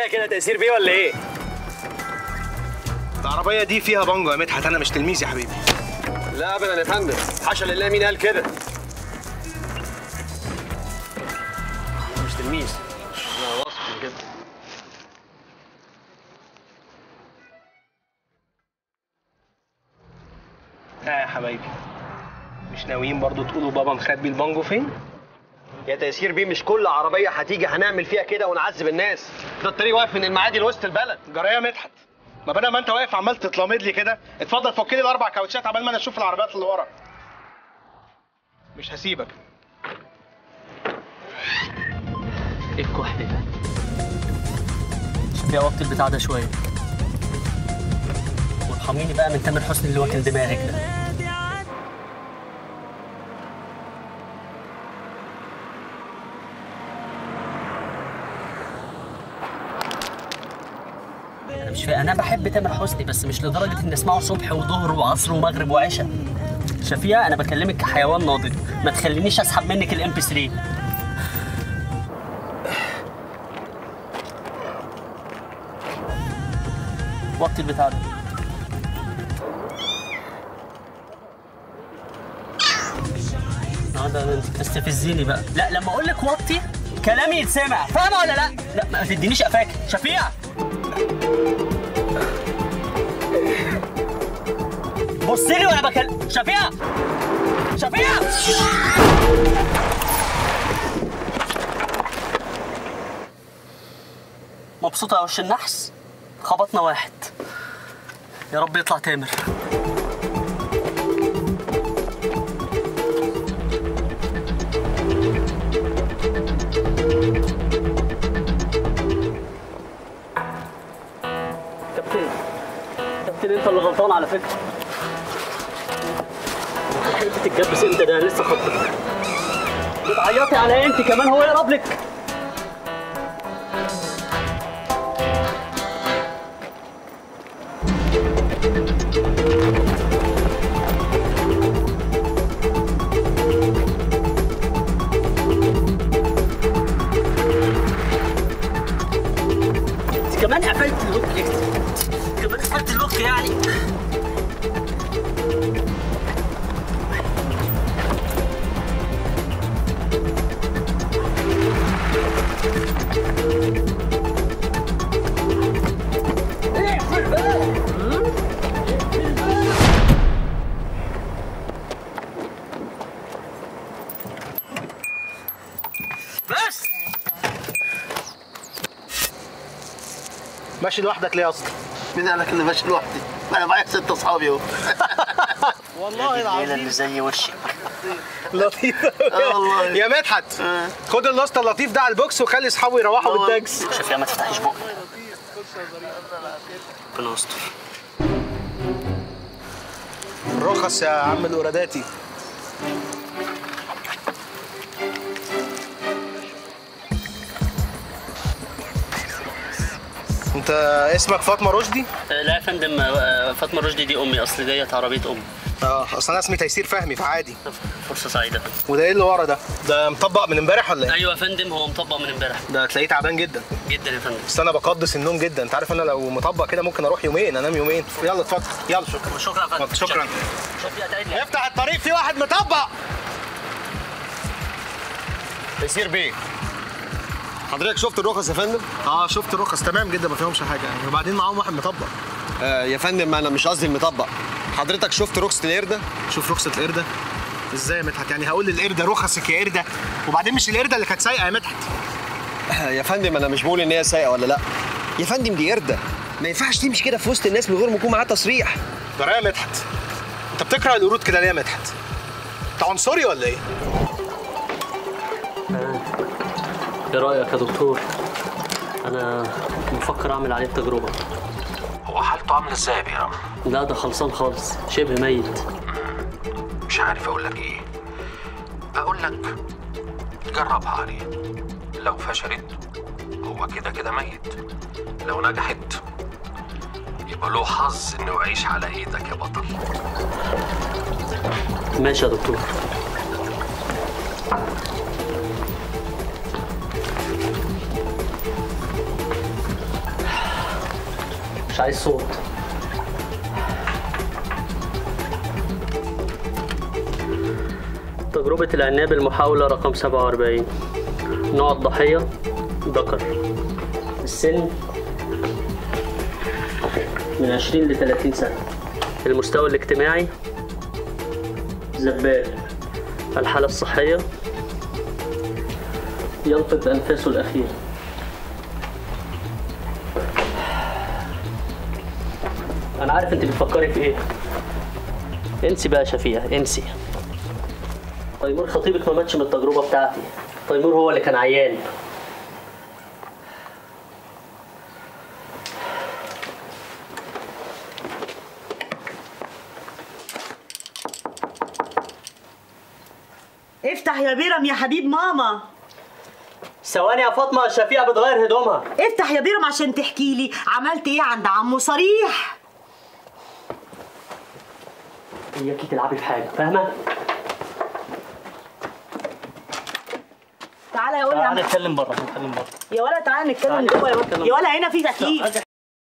كفايه كده تاثير بيه ولا ايه العربيه دي فيها بانجو يا مدحت انا مش تلميذ يا حبيبي لا ابدا يا فندم حاشا لله مين قال كده مش تلميذ انا واثق من كده ها يا حبايبي مش ناويين برضو تقولوا بابا مخبي البانجو فين يا تيسير بيه مش كل عربيه هتيجي هنعمل فيها كده ونعذب الناس ده الطريق واقف من المعادي لوسط البلد جرايه مدحت ما بدل ما انت واقف عمال تتلامض لي كده اتفضل فك لي الاربع كاوتشات عبال ما انا اشوف العربيات اللي ورا مش هسيبك ايه الكحل ده؟ شوف يا وقت البتاع ده شويه وارحميني بقى من تامر حسني اللي واكل دماغك ده انا مش فاهم انا بحب تامر حسني بس مش لدرجه اني اسمعه صبح وظهر وعصر ومغرب وعشاء شفيقة انا بكلمك كحيوان ناضج ما تخلينيش اسحب منك الام بي 3 وقت البتاع ده اه ده انت بتستفزيني بقى لا لما اقول لك وطي كلامي يتسمع فاهمه ولا لا لا ما تدينيش قفاك شفيع بص لي وانا بكلم شفيع شفيع مبسوطة يا وش النحس خبطنا واحد يا رب يطلع تامر كابتن كابتن انت اللي غلطان على فكرة تحب تتجبس انت ده أنا لسه خطك بتعيطي على إيه انت كمان هو يقرب لك انت كمان قفلت اللوك كمان قفلت اللوك يعني بس ماشي لوحدك ليه يا اسطى مين قال لك اني ماشي لوحدي؟ ما انا معايا ست اصحابي اهو والله الليلة اللي زي وشك لطيف آه والله. يا مدحت خد الاسطى اللطيف ده على البوكس وخلي اصحابه يروحوا بالتاكس شوف ما تفتحيش بقك ربنا يستر رخص يا عم القراداتي انت اسمك فاطمه رشدي آه، لا يا فندم آه، فاطمه رشدي دي امي اصل ديت عربيه امي اه اصل انا اسمي تيسير فهمي فعادي فرصه سعيده وده ايه اللي ورا ده ده مطبق من امبارح ولا ايه ايوه يا فندم هو مطبق من امبارح ده تلاقيه تعبان جدا جدا يا فندم بس انا بقدس النوم جدا انت عارف انا لو مطبق كده ممكن اروح يومين انام يومين يلا اتفضل يلا شكرا شكرا يا فندم شكرا شوف يا تعيد لي. افتح الطريق في واحد مطبق تيسير بيه حضرتك شفت الرخص يا فندم؟ اه شفت الرخص تمام جدا ما فيهمش حاجه يعني وبعدين معاهم واحد مطبق آه يا فندم انا مش قصدي المطبق حضرتك شفت رخصة القردة؟ شوف رخصه القرده ازاي يا مدحت يعني هقول للقرده رخصك يا قرده وبعدين مش القرده اللي كانت سايقه يا مدحت يا فندم انا مش بقول ان هي سايقه ولا لا يا فندم دي قردة ما ينفعش تمشي كده في وسط الناس من غير ما يكون معاها تصريح ده يا مدحت انت بتكره القرود كده ليه يا مدحت انت عنصري ولا ايه ايه رايك يا دكتور انا بفكر اعمل عليه تجربه هو حالته عامله ازاي يا بيرم؟ لا ده خلصان خالص شبه ميت مش عارف اقول لك ايه اقول لك جربها عليه لو فشلت هو كده كده ميت لو نجحت يبقى له حظ انه يعيش على ايدك يا بطل ماشي يا دكتور مش عايز صوت تجربة العناب المحاولة رقم 47 نوع الضحية ذكر السن من 20 ل 30 سنة المستوى الاجتماعي زبال الحالة الصحية يلفظ أنفاسه الأخيرة أنا عارف أنت بتفكري في إيه انسي بقى يا شفيع انسي تيمور خطيبك ما ماتش من التجربة بتاعتي تيمور هو اللي كان عيان افتح يا بيرم يا حبيب ماما ثواني يا فاطمة شفيقة بتغير هدومها افتح يا بيرم عشان تحكي لي عملت ايه عند عمو صريح إياكي تلعبي في حاجة فاهمة؟ تعالى يا تعالى ولا نتكلم بره نتكلم بره يا ولا تعالى نتكلم تعالى جوه يا نتكلم. ولا يا ولا هنا في تكييف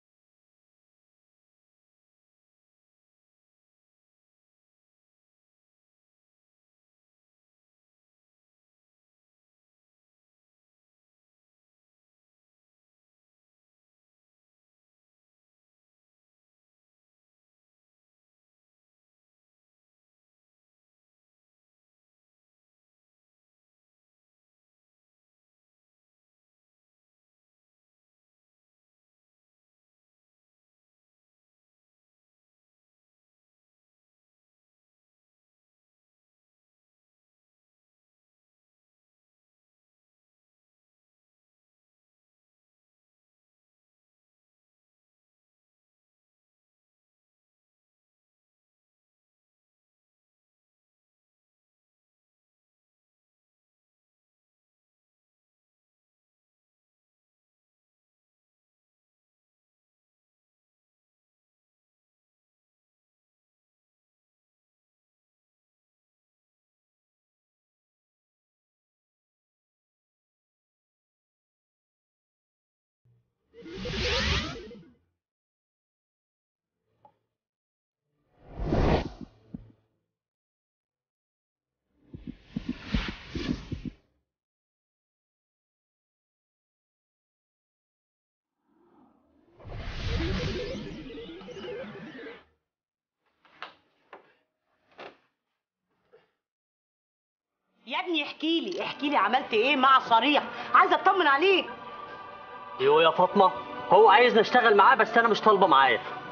يا ابني احكي لي احكي لي عملت ايه مع صريح عايزه اطمن عليك يو يا فاطمة هو عايز نشتغل معاه بس أنا مش طالبة معايا